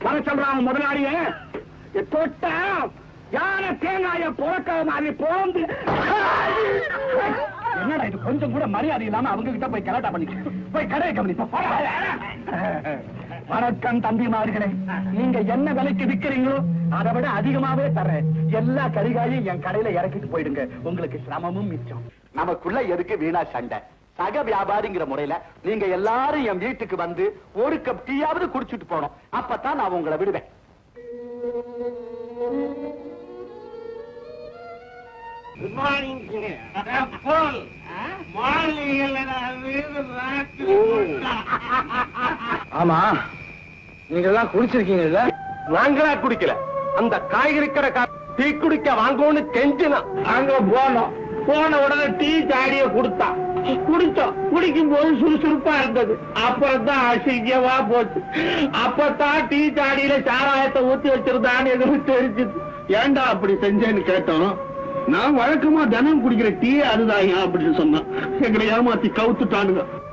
வர சொல்றான் முதலாளிய தொட்டா யானை தேங்காய புறக்க மாதிரி போந்து என்னடா இது கொஞ்சம் கூட மரியாதை இல்லாம அவங்க கிட்ட போய் கலாட்டா பண்ணிக்க போய் கடையை கவனிப்பா வணக்கம் தம்பிமார்களே நீங்க என்ன விலைக்கு விக்கிறீங்களோ அதை விட அதிகமாவே தர்றேன் எல்லா கரிகாயும் என் கடையில இறக்கிட்டு போயிடுங்க உங்களுக்கு சிரமமும் மிச்சம் நமக்குள்ள எதுக்கு வீணா சண்டை சக வியாபாரிங்கிற முறையில நீங்க எல்லாரும் என் வீட்டுக்கு வந்து ஒரு கப் டீயாவது குடிச்சிட்டு போனோம் அப்பதான் நான் உங்களை விடுவேன் குட் மார்னிங் போல் மார்னிங் ஆமா நீங்க எல்லாம் குடிச்சிருக்கீங்கல்ல நாங்களா குடிக்கல அந்த காய்கறி கடை டீ குடிக்க வாங்கன்னு கெஞ்சினா அங்க போனோம் போன உடனே டீ சாடிய கொடுத்தான் குடிச்சோம் குடிக்கும் போது சுறுசுறுப்பா இருந்தது அப்புறம் தான் அசிங்கமா போச்சு அப்பதான் டீ சாடியில சாராயத்தை ஊத்தி வச்சிருந்தான்னு எங்களுக்கு தெரிஞ்சது ஏன்டா அப்படி செஞ்சேன்னு கேட்டோம் நான் வழக்கமா தினம் குடிக்கிற டீ அதுதான் அப்படின்னு சொன்னான் எங்களை ஏமாத்தி கவுத்துட்டானுங்க